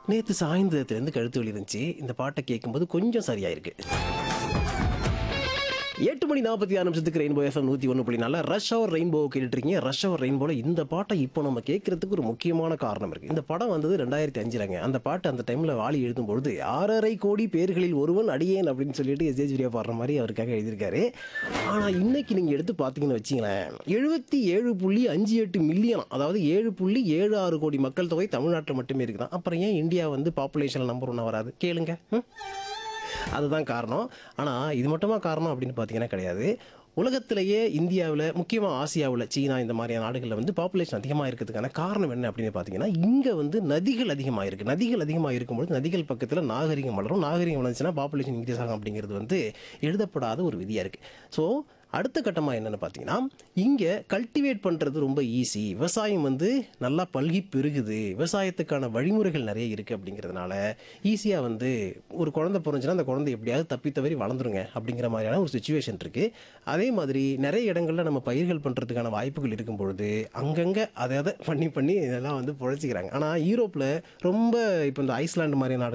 நேற்று சாயந்தரத்துலேருந்து கழுத்து வலி இருந்துச்சு இந்த பாட்டை கேட்கும்போது கொஞ்சம் சரியாயிருக்கு எட்டு மணி நாற்பத்தி ஆறு நிமிஷத்துக்கு ரெயின்போ எஃப்எம் நூற்றி ஒன்று புள்ளி நாலு ரஷ் அவர் ரெயின்போ கேட்டுருக்கீங்க ரஷ் அவர் ரெயின்போவில் இந்த பாட்டை இப்போ நம்ம கேட்கறதுக்கு ஒரு முக்கியமான காரணம் இருக்குது இந்த படம் வந்தது ரெண்டாயிரத்தி அஞ்சுலங்க அந்த பாட்டு அந்த டைமில் வாலி எழுதும்பொழுது ஆறரை கோடி பேர்களில் ஒருவன் அடியேன் அப்படின்னு சொல்லிட்டு எஸ்ஏஜ் வீடியோ பாடுற மாதிரி அவருக்காக எழுதியிருக்காரு ஆனால் இன்னைக்கு நீங்கள் எடுத்து பார்த்தீங்கன்னு வச்சிங்களேன் எழுபத்தி ஏழு புள்ளி அஞ்சு எட்டு மில்லியன் அதாவது ஏழு புள்ளி ஏழு ஆறு கோடி மக்கள் தொகை தமிழ்நாட்டில் மட்டுமே இருக்குதான் அப்புறம் ஏன் இந்தியா வந்து பாப்புலேஷன் நம்பர் ஒன்றா வராது கேளுங்க ம்? அதுதான் காரணம் ஆனால் இது மட்டுமா காரணம் அப்படின்னு பார்த்தீங்கன்னா கிடையாது உலகத்திலேயே இந்தியாவில் முக்கியமாக ஆசியாவில் சீனா இந்த மாதிரியான நாடுகளில் வந்து பாப்புலேஷன் அதிகமாக இருக்கிறதுக்கான காரணம் என்ன அப்படின்னு பார்த்தீங்கன்னா இங்கே வந்து நதிகள் அதிகமாக இருக்குது நதிகள் அதிகமாக இருக்கும்பொழுது நதிகள் பக்கத்தில் நாகரிகம் வளரும் நாகரிகம் வளர்ந்துச்சுன்னா பாப்புலேஷன் இன்க்ரீஸ் ஆகும் அப்படிங்கிறது வந்து எழுதப்படாத ஒரு விதியாக இருக்குது ஸோ அடுத்த கட்டமாக என்னென்னு பார்த்தீங்கன்னா இங்கே கல்டிவேட் பண்ணுறது ரொம்ப ஈஸி விவசாயம் வந்து நல்லா பல்கி பெருகுது விவசாயத்துக்கான வழிமுறைகள் நிறைய இருக்குது அப்படிங்கிறதுனால ஈஸியாக வந்து ஒரு குழந்தை பிறந்துச்சுன்னா அந்த குழந்தை எப்படியாவது தப்பி தவறி வளர்ந்துருங்க அப்படிங்கிற மாதிரியான ஒரு சுச்சுவேஷன் இருக்குது அதே மாதிரி நிறைய இடங்களில் நம்ம பயிர்கள் பண்ணுறதுக்கான வாய்ப்புகள் இருக்கும் பொழுது அங்கங்கே அதை அதை பண்ணி பண்ணி இதெல்லாம் வந்து பொழைச்சிக்கிறாங்க ஆனால் யூரோப்பில் ரொம்ப இப்போ இந்த ஐஸ்லாண்டு மாதிரியான நாடுகள்